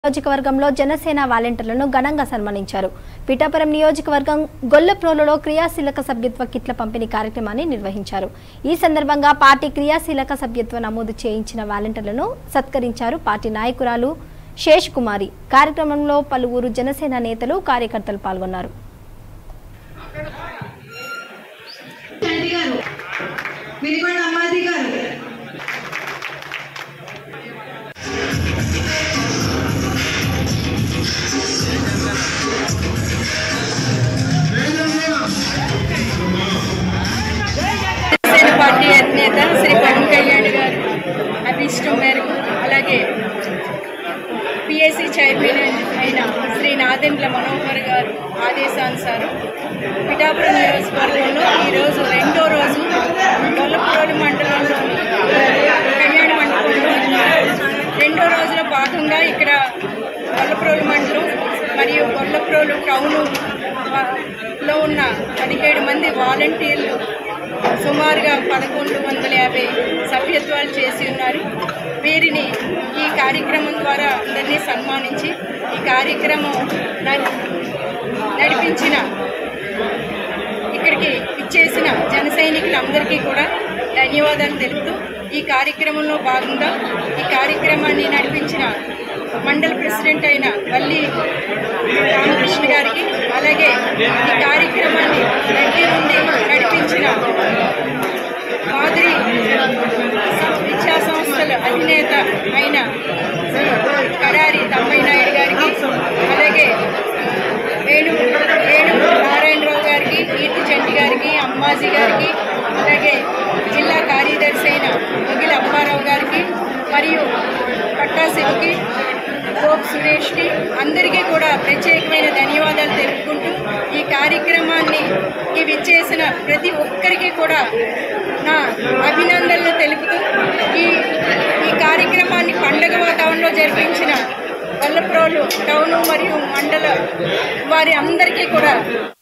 నియోజకవర్గంలో జనసేన వాలంటీర్లను ఘనంగా సన్మానించారు పిఠాపురం నియోజకవర్గం గొల్లప్రోలులో క్రియాశీలక సభ్యత్వ కిట్ల పంపిణీ కార్యక్రమాన్ని నిర్వహించారు ఈ సందర్భంగా పార్టీ క్రియాశీలక సభ్యత్వ నమోదు చేయించిన వాలంటీర్లను సత్కరించారు పార్టీ నాయకురాలు శేష్ కుమారి కార్యక్రమంలో పలువురు జనసేన నేతలు కార్యకర్తలు పాల్గొన్నారు చంటి గారు వినికొండ అమ్మాజీ గారు జనసేన పార్టీ అధినేత శ్రీ పవన్ కళ్యాణ్ గారు అభిష్టం మేరకు అలాగే పిఎస్సి చైర్మన్ అయిన శ్రీ నాదెండ్ల మనోహర్ గారు ఆదేశానుసారం పిఠాపురం నియోజకవర్గంలో ఈరోజు రెండో రోజు గొల్లపురోలు మండలంలోని కళ్యాణ మండపంలో రెండో రోజుల భాగంగా ఇక్కడ గొల్లపురోలు మండలం మరియు గొల్లపురోలు టౌను ఆ, లో ఉన్న పదిహేడు మంది వాలంటీర్లు సుమారుగా పదకొండు వందల యాభై సభ్యత్వాలు చేసి ఉన్నారు వీరిని ఈ కార్యక్రమం ద్వారా అందరినీ సన్మానించి ఈ కార్యక్రమం న- నడిపించిన ఇక్కడికి ఇచ్చేసిన జన సైనికులందరికీ కూడా ధన్యవాదాలు తెలుపుతూ ఈ కార్యక్రమంలో భాగంగా ఈ కార్యక్రమాన్ని నడిపించిన మండల ప్రెసిడెంట్ అయిన వల్లి రామకృష్ణ గారికి అలాగే ఈ కార్యక్రమాన్ని దగ్గర నుండి నడిపించిన మాదిరి విద్యా సంస్థల అధినేత అయిన శ్రీ కడారి తమ్మయ్య నాయుడు గారికి అలాగే వేణు వేణు నారాయణరావు గారికి కీర్తి చంటి గారికి అమ్మాజీ గారికి అలాగే జిల్లా కార్యదర్శి అయిన ముగిల అప్పారావు గారికి మరియు పట్టాశివకి గోప్ సురేష్కి అందరికీ కూడా ప్రత్యేకమైన ధన్యవాదాలు తెలుపుకుంటూ ఈ కార్యక్రమాన్ని ఈ విచ్చేసిన ప్రతి ఒక్కరికి కూడా నా అభినందనలు తెలుపుతూ ఈ ఈ కార్యక్రమాన్ని పండగ వాతావరణంలో జరిపించిన వల్లప్రోలు టౌను మరియు మండల వారి అందరికీ కూడా